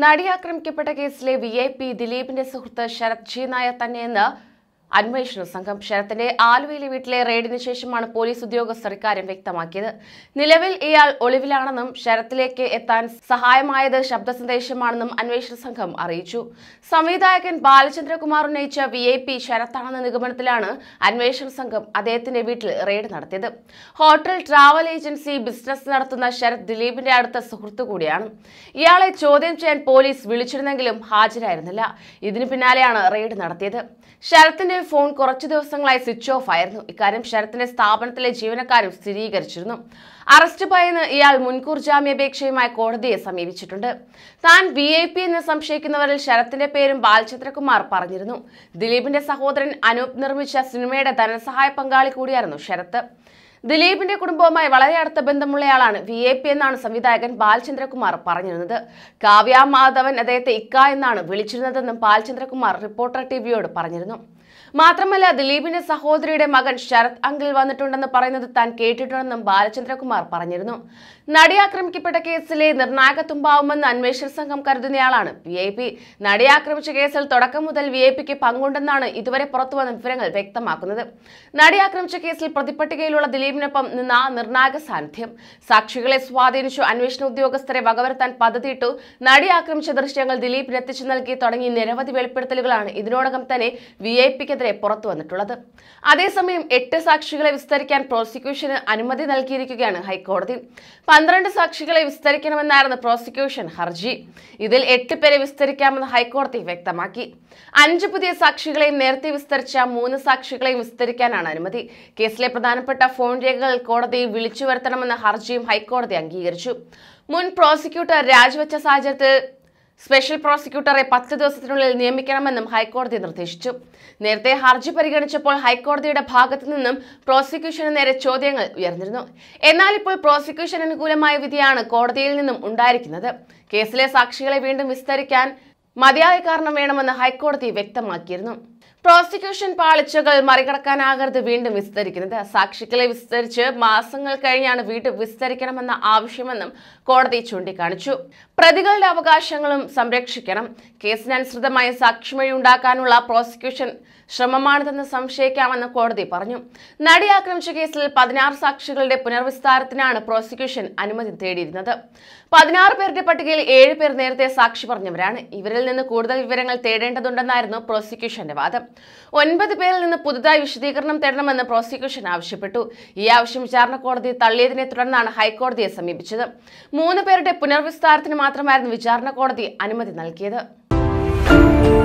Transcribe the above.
നടി ആക്രമിക്കപ്പെട്ട കേസിലെ വി ഐ പി ദിലീപിന്റെ സുഹൃത്ത് ശരത് ജി നായർ തന്നെയെന്ന് അന്വേഷണ സംഘം ശരത്തിന്റെ ആലുവയിലെ വീട്ടിലെ റെയ്ഡിന് ശേഷമാണ് പോലീസ് ഉദ്യോഗസ്ഥർ ഇക്കാര്യം വ്യക്തമാക്കിയത് നിലവിൽ ഇയാൾ ഒളിവിലാണെന്നും ശരത്തിലേക്ക് എത്താൻ സഹായമായത് ശബ്ദ സന്ദേശമാണെന്നും അന്വേഷണ സംഘം അറിയിച്ചു സംവിധായകൻ ബാലചന്ദ്രകുമാർ ഉന്നയിച്ച വി ഐ പി ശരത്താണെന്ന നിഗമനത്തിലാണ് അന്വേഷണ സംഘം അദ്ദേഹത്തിന്റെ വീട്ടിൽ റെയ്ഡ് നടത്തിയത് ഹോട്ടൽ ട്രാവൽ ഏജൻസി ബിസിനസ് നടത്തുന്ന ശരത് ദിലീപിന്റെ അടുത്ത സുഹൃത്തു കൂടിയാണ് ഇയാളെ ചോദ്യം ചെയ്യാൻ പോലീസ് വിളിച്ചിരുന്നെങ്കിലും ഹാജരായിരുന്നില്ല ഇതിനു പിന്നാലെയാണ് റെയ്ഡ് നടത്തിയത് ശരത്തിന്റെ ഫോൺ കുറച്ചു ദിവസങ്ങളായി സ്വിച്ച് ഓഫ് ആയിരുന്നു ഇക്കാര്യം ശരത്തിന്റെ സ്ഥാപനത്തിലെ ജീവനക്കാരും സ്ഥിരീകരിച്ചിരുന്നു അറസ്റ്റ് ഭയന്ന് ഇയാൾ മുൻകൂർ ജാമ്യാപേക്ഷയുമായി കോടതിയെ സമീപിച്ചിട്ടുണ്ട് താൻ വി ഐ പി എന്ന് സംശയിക്കുന്നവരിൽ ശരത്തിന്റെ പേരും ബാലചന്ദ്രകുമാർ പറഞ്ഞിരുന്നു ദിലീപിന്റെ സഹോദരൻ അനൂപ് നിർമ്മിച്ച സിനിമയുടെ ധനസഹായ പങ്കാളി കൂടിയായിരുന്നു ശരത്ത് ദിലീപിന്റെ കുടുംബവുമായി വളരെ അടുത്ത ബന്ധമുള്ളയാളാണ് വി എ പി എന്നാണ് സംവിധായകൻ ബാലചന്ദ്രകുമാർ പറഞ്ഞിരുന്നത് കാവ്യ മാധവൻ അദ്ദേഹത്തെ ഇക്ക എന്നാണ് വിളിച്ചിരുന്നതെന്നും ബാലചന്ദ്രകുമാർ റിപ്പോർട്ടർ ടിവിയോട് പറഞ്ഞിരുന്നു മാത്രമല്ല ദിലീപിന്റെ സഹോദരിയുടെ മകൻ ശരത് അങ്കിൾ വന്നിട്ടുണ്ടെന്ന് പറയുന്നത് താൻ കേട്ടിട്ടുണ്ടെന്നും ബാലചന്ദ്രകുമാർ പറഞ്ഞിരുന്നു നടി ആക്രമിക്കപ്പെട്ട കേസിലെ നിർണായക തുമ്പാവുമെന്ന് അന്വേഷണ സംഘം കരുതുന്നയാളാണ് വി ഐ പി നടി ആക്രമിച്ച കേസിൽ തുടക്കം മുതൽ വി ഐ പിക്ക് പങ്കുണ്ടെന്നാണ് ഇതുവരെ പുറത്തുവന്ന വിവരങ്ങൾ വ്യക്തമാക്കുന്നത് നടി ആക്രമിച്ച കേസിൽ പ്രതിപട്ടികയിലുള്ള ദിലീപിനൊപ്പം നിന്ന നിർണായക സാന്നിധ്യം സാക്ഷികളെ സ്വാധീനിച്ചു അന്വേഷണ ഉദ്യോഗസ്ഥരെ വകവരുത്താൻ പദ്ധതിയിട്ടു നടി ആക്രമിച്ച ദൃശ്യങ്ങൾ ദിലീപിന് എത്തിച്ചു നൽകി തുടങ്ങി നിരവധി വെളിപ്പെടുത്തലുകളാണ് ഇതിനോടകം തന്നെ വി ഐ പിക്കെതിരെ പുറത്തു വന്നിട്ടുള്ളത് അതേസമയം എട്ട് സാക്ഷികളെ വിസ്തരിക്കാൻ പ്രോസിക്യൂഷന് അനുമതി നൽകിയിരിക്കുകയാണ് ഹൈക്കോടതി പന്ത്രണ്ട് സാക്ഷികളെ വിസ്തരിക്കണമെന്നായിരുന്നു പ്രോസിക്യൂഷൻ ഹർജി ഇതിൽ എട്ട് പേരെ വിസ്തരിക്കാമെന്ന് ഹൈക്കോടതി വ്യക്തമാക്കി അഞ്ച് പുതിയ സാക്ഷികളെയും നേരത്തെ വിസ്തരിച്ച മൂന്ന് സാക്ഷികളെയും വിസ്തരിക്കാനാണ് അനുമതി കേസിലെ പ്രധാനപ്പെട്ട ഫോൺ രേഖകൾ കോടതി വിളിച്ചു വരുത്തണമെന്ന ഹർജിയും ഹൈക്കോടതി അംഗീകരിച്ചു മുൻ പ്രോസിക്യൂട്ടർ രാജിവെച്ച സാഹചര്യത്തിൽ സ്പെഷ്യൽ പ്രോസിക്യൂട്ടറെ പത്ത് ദിവസത്തിനുള്ളിൽ നിയമിക്കണമെന്നും ഹൈക്കോടതി നിർദ്ദേശിച്ചു നേരത്തെ ഹർജി പരിഗണിച്ചപ്പോൾ ഹൈക്കോടതിയുടെ ഭാഗത്തു നിന്നും പ്രോസിക്യൂഷന് നേരെ ചോദ്യങ്ങൾ ഉയർന്നിരുന്നു എന്നാൽ ഇപ്പോൾ പ്രോസിക്യൂഷൻ അനുകൂലമായ വിധിയാണ് കോടതിയിൽ നിന്നും ഉണ്ടായിരിക്കുന്നത് കേസിലെ സാക്ഷികളെ വീണ്ടും വിസ്തരിക്കാൻ മതിയായ കാരണം വേണമെന്ന് ഹൈക്കോടതി വ്യക്തമാക്കിയിരുന്നു പ്രോസിക്യൂഷൻ പാളിച്ചകൾ മറികടക്കാനാകരുത് വീണ്ടും വിസ്തരിക്കുന്നത് സാക്ഷികളെ വിസ്തരിച്ച് മാസങ്ങൾ കഴിഞ്ഞാണ് വീണ്ടും വിസ്തരിക്കണമെന്ന ആവശ്യമെന്നും കോടതി ചൂണ്ടിക്കാണിച്ചു പ്രതികളുടെ അവകാശങ്ങളും സംരക്ഷിക്കണം കേസിനനുസൃതമായ സാക്ഷിമൊഴി ഉണ്ടാക്കാനുള്ള പ്രോസിക്യൂഷൻ ശ്രമമാണിതെന്ന് സംശയിക്കാമെന്ന് കോടതി പറഞ്ഞു നടി ആക്രമിച്ച കേസിൽ പതിനാറ് സാക്ഷികളുടെ പുനർവിസ്താരത്തിനാണ് പ്രോസിക്യൂഷൻ അനുമതി തേടിയിരുന്നത് പതിനാറ് പേരുടെ പട്ടികയിൽ ഏഴ് പേർ നേരത്തെ സാക്ഷി പറഞ്ഞവരാണ് ഇവരിൽ നിന്ന് കൂടുതൽ വിവരങ്ങൾ തേടേണ്ടതുണ്ടെന്നായിരുന്നു പ്രോസിക്യൂഷന്റെ വാദം ഒൻപത് പേരിൽ നിന്ന് പുതുതായി വിശദീകരണം തേടണമെന്ന് പ്രോസിക്യൂഷൻ ആവശ്യപ്പെട്ടു ഈ ആവശ്യം വിചാരണ കോടതി തള്ളിയതിനെ തുടർന്നാണ് ഹൈക്കോടതിയെ സമീപിച്ചത് മൂന്ന് പേരുടെ പുനർവിസ്താരത്തിന് മാത്രമായിരുന്നു വിചാരണ കോടതി അനുമതി നൽകിയത്